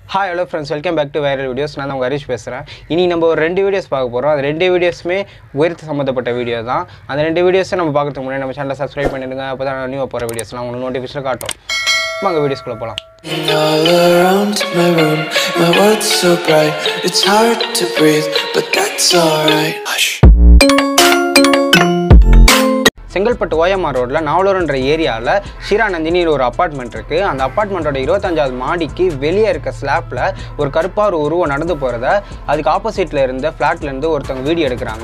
Hi hello friends welcome back to viral videos நான் உங்கள் ஹரிஷ் பேசுகிறேன் இனி நம்ம ஒரு ரெண்டு வீடியோஸ் பார்க்க போகிறோம் அது ரெண்டு வீடியோஸுமே உயரத்து சம்மந்தப்பட்ட வீடியோ தான் அந்த ரெண்டு வீடியோஸை நம்ம பார்க்கறதுக்கு முன்னாடி நம்ம சேனலை சப்ஸ்கிரைப் பண்ணிடுங்க அப்போ தான் நியூ போகிற வீடியோஸ்லாம் உங்களுக்கு நோட்டிஃபிகேஷன் காட்டும் வாங்க வீடியோஸ்குள்ளே போகலாம் All around my room, my world's so bright, it's hard to breathe, but that's alright. Hush. Chengalpattu OMR ரோட்டில் நாவலூர்ன்ற ஏரியாவில் ஷீராநந்தினியில் ஒரு அப்பார்ட்மெண்ட் இருக்குது அந்த அப்பார்ட்மெண்ட்டோட இருபத்தஞ்சாவது மாடிக்கு வெளியே இருக்க ஸ்லாப்பில் ஒரு கருப்பாக ஒரு உருவம் நடந்து போகிறத அதுக்கு ஆப்போசிட்டில் இருந்த ஃப்ளாட்லேருந்து ஒருத்தவங்க வீடியோ எடுக்கிறாங்க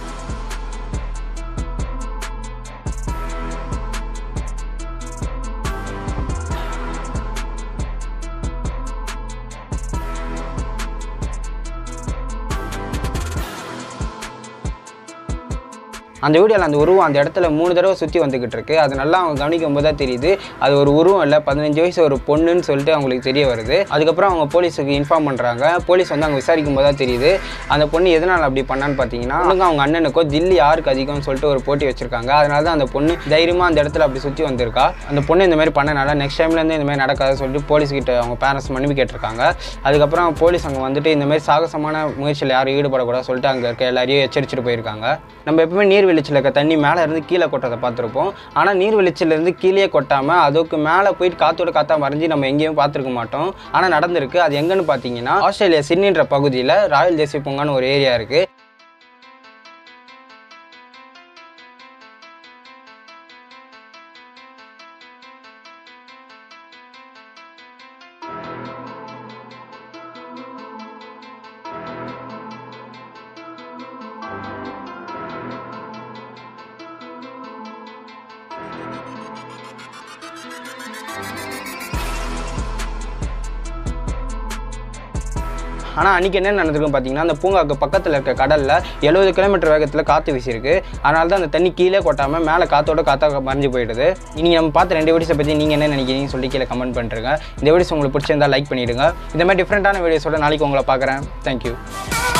அந்த வீடியோவில் அந்த உருவம் அந்த இடத்துல மூணு தடவை சுற்றி வந்துக்கிட்டு இருக்கு அது நல்லா அவங்க கவனிக்கும் போது தான் தெரியுது அது ஒரு உருவம் இல்லை பதினஞ்சு வயசு ஒரு பொண்ணுன்னு சொல்லிட்டு அவங்களுக்கு தெரிய வருது அதுக்கப்புறம் அவங்க போலீஸுக்கு இன்ஃபார்ம் பண்ணுறாங்க போலீஸ் வந்து அங்கே விசாரிக்கும் போது தான் தெரியுது அந்த பொண்ணு எதனால் அப்படி பண்ணான்னு பார்த்தீங்கன்னா அவங்க அவங்க அண்ணனுக்கோ தில்லி யாருக்கு அதிகம்னு சொல்லிட்டு ஒரு போட்டி வச்சிருக்காங்க அதனால தான் அந்த பொண்ணு தைரியமாக அந்த இடத்துல அப்படி சுற்றி வந்திருக்கா அந்த பொண்ணு இந்த மாதிரி பண்ணனால நெக்ஸ்ட் டைம்லேருந்து இந்த மாதிரி நடக்காதுன்னு சொல்லிட்டு போலீஸ் கிட்ட அவங்க பேரண்ட்ஸ் மன்னிப்பு கேட்டிருக்காங்க அதுக்கப்புறம் போலீஸ் அங்கே வந்துட்டு இந்த மாதிரி சாகசமான முயற்சியில் யாரும் ஈடுபடக்கூடாது சொல்லிட்டு அங்கே இருக்க எல்லாரையும் எச்சரிச்சுட்டு போயிருக்காங்க நம்ம எப்பவுமே நீர்வீழ்ச்சியில் இருக்க தண்ணி மேலே இருந்து கீழே கொட்டுறதை பார்த்துருப்போம் ஆனால் நீர்வீழ்ச்சியிலேருந்து கீழே கொட்டாமல் அதுக்கு மேலே போயிட்டு காத்தோட காத்தா மறைஞ்சு நம்ம எங்கேயும் பார்த்துருக்க மாட்டோம் ஆனால் நடந்திருக்கு அது எங்கன்னு பார்த்தீங்கன்னா ஆஸ்திரேலியா சிட்னின்ற பகுதியில் ராயல் தேசிய பூங்கான்னு ஒரு ஏரியா இருக்குது ஆனால் அன்றைக்கி என்ன நடந்திருக்கும் பார்த்தீங்கன்னா அந்த பூங்காக்கு பக்கத்தில் இருக்க கடலில் எழுபது கிலோமீட்டர் வேகத்தில் காற்று வீசியிருக்கு அதனால தான் அந்த தண்ணி கீழே கொட்டாமல் மேலே காற்றோட காற்றா மறைஞ்சு போயிடுது இனி நம்ம பார்த்த ரெண்டு வீடியோஸை பற்றி நீங்கள் என்ன நினைக்கிறீங்கன்னு சொல்லி கீழே கமெண்ட் பண்ணுறேங்க இந்த வீடியோஸ் உங்களுக்கு பிடிச்சிருந்தா லைக் பண்ணிவிடுங்க இந்த மாதிரி டிஃப்ரெண்ட்டான வீடியோஸோட நாளைக்கு உங்களை பார்க்குறேன் தேங்க்யூ